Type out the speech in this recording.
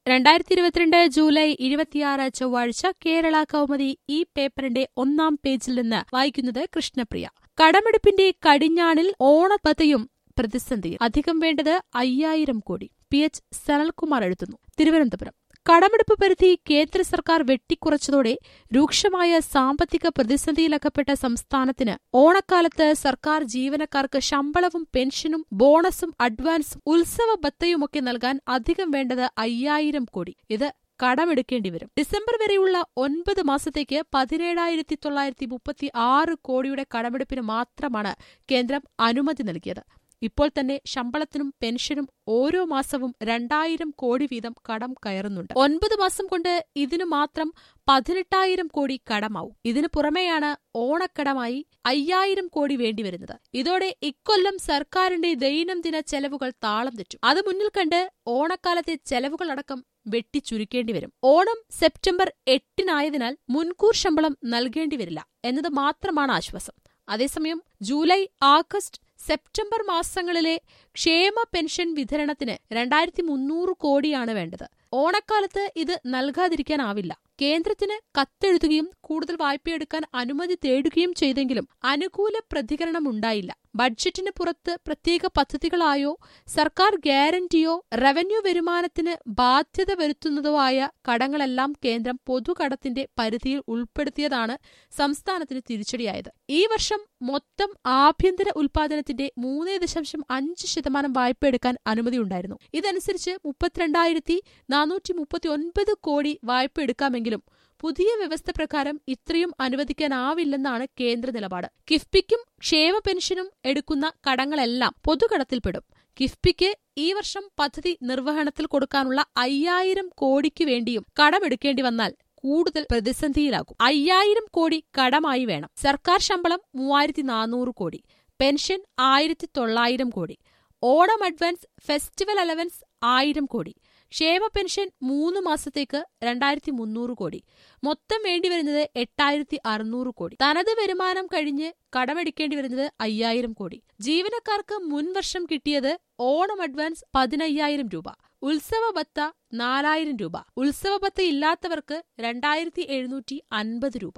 രണ്ടായിരത്തി ഇരുപത്തിരണ്ട് ജൂലൈ ഇരുപത്തിയാറ് ചൊവ്വാഴ്ച കേരള കൗമുദി ഈ പേപ്പറിന്റെ ഒന്നാം പേജിൽ നിന്ന് വായിക്കുന്നത് കൃഷ്ണപ്രിയ കടമെടുപ്പിന്റെ കടിഞ്ഞാണിൽ ഓണപ്പതയും പ്രതിസന്ധിയിൽ അധികം വേണ്ടത് അയ്യായിരം കോടി പി എച്ച് സനൽകുമാർ എഴുതുന്നു തിരുവനന്തപുരം കടമെടുപ്പ് പരിധി കേന്ദ്ര സർക്കാർ വെട്ടിക്കുറച്ചതോടെ രൂക്ഷമായ സാമ്പത്തിക പ്രതിസന്ധിയിലകപ്പെട്ട സംസ്ഥാനത്തിന് ഓണക്കാലത്ത് സർക്കാർ ജീവനക്കാർക്ക് ശമ്പളവും പെൻഷനും ബോണസും അഡ്വാൻസും ഉത്സവ ബത്തയുമൊക്കെ നൽകാൻ അധികം വേണ്ടത് അയ്യായിരം കോടി ഇത് കടമെടുക്കേണ്ടി വരും ഡിസംബർ വരെയുള്ള ഒൻപത് മാസത്തേക്ക് പതിനേഴായിരത്തി തൊള്ളായിരത്തി മുപ്പത്തി ആറ് കോടിയുടെ കടമെടുപ്പിന് മാത്രമാണ് കേന്ദ്രം അനുമതി നൽകിയത് ഇപ്പോൾ തന്നെ ശമ്പളത്തിനും പെൻഷനും ഓരോ മാസവും രണ്ടായിരം കോടി വീതം കടം കയറുന്നുണ്ട് ഒൻപത് മാസം കൊണ്ട് ഇതിനു മാത്രം പതിനെട്ടായിരം കോടി കടമാവും ഇതിനു പുറമെയാണ് ഓണക്കടമായി അയ്യായിരം കോടി വേണ്ടിവരുന്നത് ഇതോടെ ഇക്കൊല്ലം സർക്കാരിന്റെ ദൈനംദിന ചെലവുകൾ താളം തെറ്റും അത് മുന്നിൽ കണ്ട് ഓണക്കാലത്തെ ചെലവുകളടക്കം വെട്ടിച്ചുരുക്കേണ്ടി വരും ഓണം സെപ്റ്റംബർ എട്ടിനായതിനാൽ മുൻകൂർ ശമ്പളം നൽകേണ്ടി വരില്ല എന്നത് മാത്രമാണ് ആശ്വാസം അതേസമയം ജൂലൈ ആഗസ്റ്റ് സെപ്റ്റംബർ മാസങ്ങളിലെ ക്ഷേമ പെൻഷൻ വിതരണത്തിന് രണ്ടായിരത്തി മുന്നൂറ് കോടിയാണ് വേണ്ടത് ഓണക്കാലത്ത് ഇത് നൽകാതിരിക്കാനാവില്ല കേന്ദ്രത്തിന് കത്തെഴുതുകയും കൂടുതൽ വായ്പയെടുക്കാൻ അനുമതി തേടുകയും ചെയ്തെങ്കിലും അനുകൂല പ്രതികരണമുണ്ടായില്ല ബഡ്ജറ്റിന് പുറത്ത് പ്രത്യേക പദ്ധതികളായോ സർക്കാർ ഗ്യാരന്റിയോ റവന്യൂ വരുമാനത്തിന് ബാധ്യത വരുത്തുന്നതോ ആയ കടങ്ങളെല്ലാം കേന്ദ്രം പൊതുകടത്തിന്റെ പരിധിയിൽ ഉൾപ്പെടുത്തിയതാണ് സംസ്ഥാനത്തിന് തിരിച്ചടിയായത് ഈ വർഷം മൊത്തം ആഭ്യന്തര ഉൽപാദനത്തിന്റെ മൂന്ന് ദശാംശം അഞ്ച് ശതമാനം വായ്പ എടുക്കാൻ അനുമതിയുണ്ടായിരുന്നു ഇതനുസരിച്ച് മുപ്പത്തിരണ്ടായിരത്തി നാനൂറ്റി മുപ്പത്തി ഒൻപത് കോടി വായ്പ എടുക്കാമെങ്കിലും പുതിയ വ്യവസ്ഥ പ്രകാരം ഇത്രയും അനുവദിക്കാനാവില്ലെന്നാണ് കേന്ദ്ര നിലപാട് കിഫ്ബിക്കും ക്ഷേമ പെൻഷനും എടുക്കുന്ന കടങ്ങളെല്ലാം പൊതുകടത്തിൽപ്പെടും കിഫ്ബിക്ക് ഈ വർഷം പദ്ധതി നിർവഹണത്തിൽ കൊടുക്കാനുള്ള അയ്യായിരം കോടിക്ക് വേണ്ടിയും കടമെടുക്കേണ്ടി വന്നാൽ കൂടുതൽ പ്രതിസന്ധിയിലാകും അയ്യായിരം കോടി കടമായി വേണം സർക്കാർ ശമ്പളം മൂവായിരത്തി നാനൂറ് കോടി പെൻഷൻ ആയിരത്തി തൊള്ളായിരം കോടി ഓണം അഡ്വാൻസ് ഫെസ്റ്റിവൽ അലവൻസ് ആയിരം കോടി ക്ഷേമ പെൻഷൻ മൂന്ന് മാസത്തേക്ക് രണ്ടായിരത്തി മുന്നൂറ് കോടി മൊത്തം വേണ്ടിവരുന്നത് എട്ടായിരത്തി അറുന്നൂറ് കോടി തനത് വരുമാനം കഴിഞ്ഞ് കടമെടുക്കേണ്ടി വരുന്നത് അയ്യായിരം കോടി ജീവനക്കാർക്ക് മുൻവർഷം കിട്ടിയത് ഓണം അഡ്വാൻസ് പതിനയ്യായിരം രൂപ ഉത്സവ ബത്ത നാലായിരം രൂപ ഉത്സവ ബത്ത ഇല്ലാത്തവർക്ക് രണ്ടായിരത്തി എഴുന്നൂറ്റി അൻപത് രൂപ